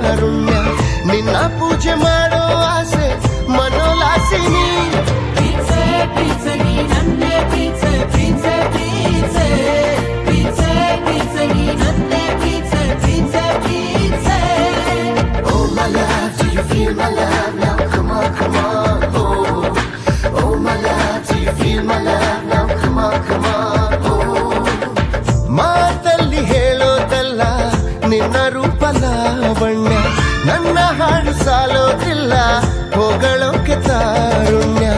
ತಾರುಣ್ಯ ನಿನ್ನ ಪೂಜೆ ಮಾಡೋ ಆಸೆ ಮನೋಲಾಸಿನಿ ಪ್ರೀತ್ಸೆ ಪ್ರೀತ್ಸೆ ನೀ ನನ್ನೇ ಪ್ರೀತ್ಸೆ ಪ್ರೀತ್ಸೆ ಪ್ರೀತ್ಸೆ ಪ್ರೀತ್ಸೆ ಪ್ರೀತ್ಸೆ ನೀ ನನ್ನೇ ಪ್ರೀತ್ಸೆ ಪ್ರೀತ್ಸೆ ಪ್ರೀತ್ಸೆ Oh my love, do you feel my love now? Come on, come on, oh. Oh my love, do you feel my love now? Come on, come on, oh. ಮಾತಲ್ಲಿ ಹೇಳೋದಲ್ಲ ನಿನ್ನ ರೂಪ ಲಾವಣ್ಯ ನನ್ನ ಹಾಡು ಸಾಲೋದಿಲ್ಲ ಹೊಗಳೋಕೆ ತಾರುಣ್ಯ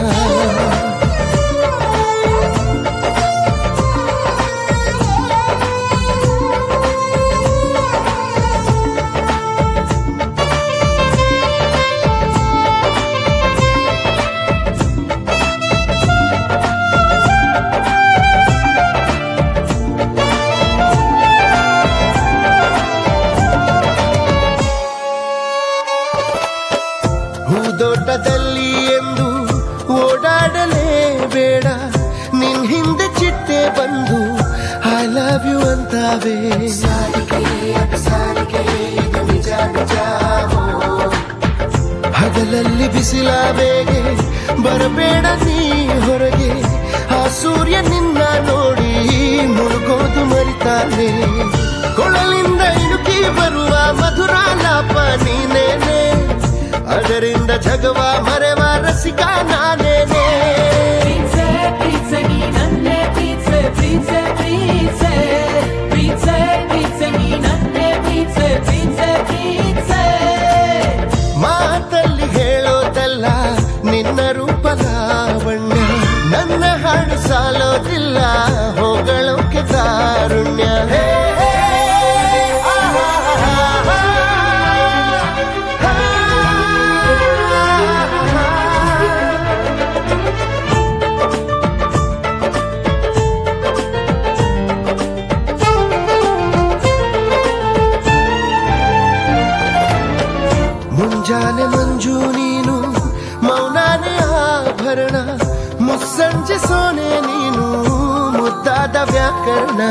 ಹೂದೋಟದಲ್ಲಿ ಎಂದು ಓಡಾಡಲೇ ಬೇಡ ನಿನ್ ಹಿಂದೆ ಚಿಟ್ಟೆ ಬಂದು ಐ ಲವ್ ಯು ಅಂತಾವೆ ಹಗಲಲ್ಲಿ ಬಿಸಿಲ ಬೇಗೆ ಬರಬೇಡ ನೀ ಹೊರಗೆ ಆ ಸೂರ್ಯ ನಿನ್ನ ನೋಡಿ ಮುಳುಗೋದು ಮರಿತಾನೆ ಕೊಳಲಿಂದ ಇಣುಕಿ ಬರುವ ಮಧುರ ಲಾಪ ನೀನೇನೆ ಅದರಿಂದ ಜಗವ ಮರೆವ ರಸಿಕ ನಾನೇನೆ ಪ್ರೀತ್ಸೆ ಪ್ರೀತ್ಸೆ ನೀ ನನ್ನೇ ಪ್ರೀತ್ಸೆ ಪ್ರೀತ್ಸೆ ಪ್ರೀತ್ಸೆ ಪ್ರೀತ್ಸೆ ಪ್ರೀತ್ಸೆ ನೀ ನನ್ನೇ ಪ್ರೀತ್ಸೆ ಪ್ರೀತ್ಸೆ ಪ್ರೀತ್ಸೆ ಮಾತಲ್ಲಿ ಹೇಳೋದಲ್ಲ ನಿನ್ನ ರೂಪ ಲಾವಣ್ಯ ನನ್ನ ಹಾಡು ಸಾಲೋದಿಲ್ಲ ಹೊಗಳೋಕೆ ತಾರುಣ್ಯ ಹೇ, ಮುಂಜಾನೆ ಮಂಜು ನೀನು ಮೌನಾನೆ ಆಭರಣ ಮುಸ್ಸಂಜೆ ಸೋನೆ ನೀನು ಮುದ್ದಾದ ವ್ಯಾಕರಣ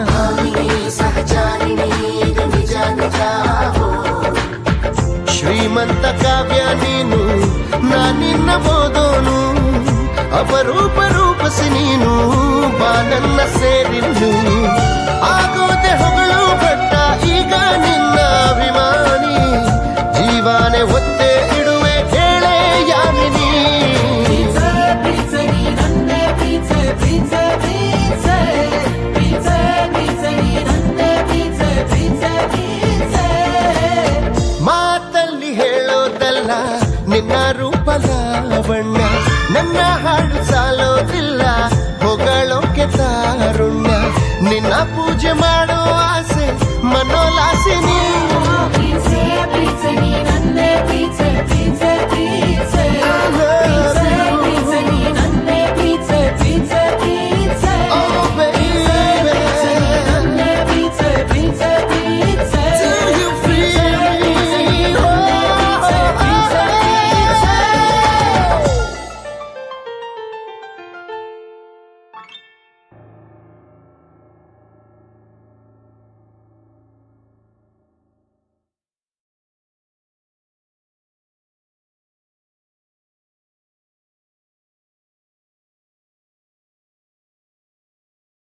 ಶ್ರೀಮಂತ ಕಾವ್ಯ ನೀನು ನಾನಿನ್ನ ಓದೋನು ಅಪರೂಪ ರೂಪಸಿ ನೀನು ಬಾನನ್ನ ಸೇರಿನ್ನು ಆಗೋದೆ ಹೊಗಳು ಬಟ್ಟ ಈಗ ನಿನ್ನ ಅಭಿಮಾನಿ ಜೀವಾನೆ ಒತ್ತೆ ಇಡುವೆ ಕೇಳೆ ಯಾಮಿನಿ ಪ್ರೀತ್ಸೆ ಪ್ರೀತ್ಸೆ ನೀ ನನ್ನೇ ಪ್ರೀತ್ಸೆ ಪ್ರೀತ್ಸೆ ಪ್ರೀತ್ಸೆ ಪ್ರೀತ್ಸೆ ಪ್ರೀತ್ಸೆ ನೀ ನನ್ನೇ ಪ್ರೀತ್ಸೆ ಪ್ರೀತ್ಸೆ ಪ್ರೀತ್ಸೆ ಮಾತಲ್ಲಿ ಹೇಳೋದಲ್ಲ ನಿನ್ನ ರೂಪ ಲಾವಣ್ಯ ನನ್ನ ಹಾಡು ಸಾಲೋದಿಲ್ಲ ಹೊಗಳೋಕೆ ತಾರುಣ್ಯ ನಿನ್ನ ಪೂಜೆ ಮಾಡೋ ಆಸೆ ಮನೋ